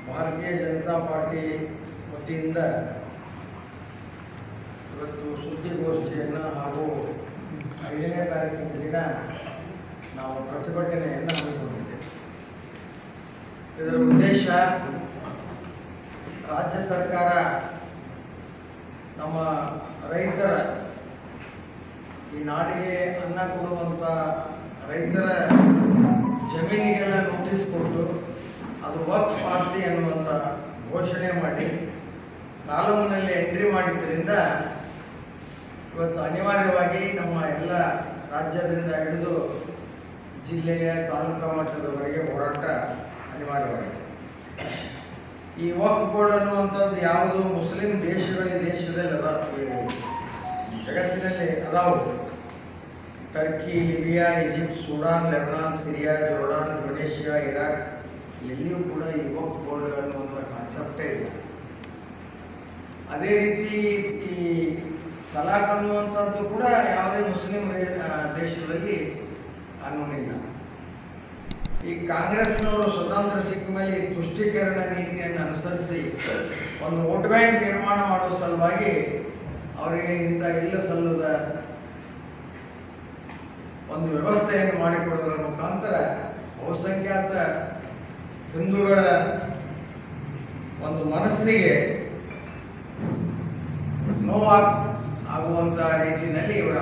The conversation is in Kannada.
ಭಾರತೀಯ ಜನತಾ ಪಾರ್ಟಿ ವತಿಯಿಂದ ಇವತ್ತು ಸುದ್ದಿಗೋಷ್ಠಿಯನ್ನು ಹಾಗೂ ಐದನೇ ತಾರೀಕಿನ ದಿನ ನಾವು ಪ್ರತಿಭಟನೆಯನ್ನು ಹಮ್ಮಿಕೊಂಡಿದ್ದೇವೆ ಇದರ ಉದ್ದೇಶ ರಾಜ್ಯ ಸರ್ಕಾರ ನಮ್ಮ ರೈತರ ಈ ನಾಡಿಗೆ ಅನ್ನ ಕೊಡುವಂಥ ರೈತರ ಜಮೀನಿಗೆಲ್ಲ ನೋಟಿಸ್ ಕೊಟ್ಟು ಅದು ವಕ್ಫ್ ಆಸ್ತಿ ಅನ್ನುವಂಥ ಘೋಷಣೆ ಮಾಡಿ ಕಾಲಮ್ನಲ್ಲಿ ಎಂಟ್ರಿ ಮಾಡಿದ್ದರಿಂದ ಇವತ್ತು ಅನಿವಾರ್ಯವಾಗಿ ನಮ್ಮ ಎಲ್ಲ ರಾಜ್ಯದಿಂದ ಹಿಡಿದು ಜಿಲ್ಲೆಯ ತಾಲೂಕಾ ಮಟ್ಟದವರೆಗೆ ಹೋರಾಟ ಅನಿವಾರ್ಯವಾಗಿದೆ ಈ ವಕ್ಫ್ ಬೋರ್ಡ್ ಅನ್ನುವಂಥದ್ದು ಯಾವುದು ಮುಸ್ಲಿಂ ದೇಶಗಳ ದೇಶದಲ್ಲಿ ಅದ ಈ ಜಗತ್ತಿನಲ್ಲಿ ಅದಾವು Turkey Libya Egypt Sudan Lebanon Syria Jordan Indonesia Iraq ಎಲ್ಲಿಯೂ ಕೂಡ ಈ ವಕ್ಫ್ ಬೋರ್ಡ್ ಅನ್ನುವಂಥ ಕಾನ್ಸೆಪ್ಟೇ ಇಲ್ಲ ಅದೇ ರೀತಿ ಈ ತಲಾಕ್ ಅನ್ನುವಂಥದ್ದು ಕೂಡ ಯಾವುದೇ ಮುಸ್ಲಿಂ ರೇ- ಆ, ದೇಶದಲ್ಲಿ ಕಾನೂನಿಲ್ಲ ಈ ಕಾಂಗ್ರೆಸ್ನವರು ಸ್ವತಂತ್ರ ಸಿಕ್ಕ ಮೇಲೆ ಈ ತುಷ್ಟೀಕರಣ ನೀತಿಯನ್ನು ಅನುಸರಿಸಿ ಒಂದು ವೋಟ್ ಬ್ಯಾಂಕ್ ನಿರ್ಮಾಣ ಮಾಡುವ ಸಲುವಾಗಿ ಅವರಿಗೆ ಇಂಥ ಇಲ್ಲ ಸಲ್ಲದ ಒಂದು ವ್ಯವಸ್ಥೆಯನ್ನು ಮಾಡಿಕೊಡೋದರ ಮುಖಾಂತರ ಬಹುಸಂಖ್ಯಾತ ಹಿಂದೂಗಳ ಒಂದು ಮನಸ್ಸಿಗೆ ನೋವಾ ಆಗುವಂಥ ರೀತಿಯಲ್ಲಿ ಇವರ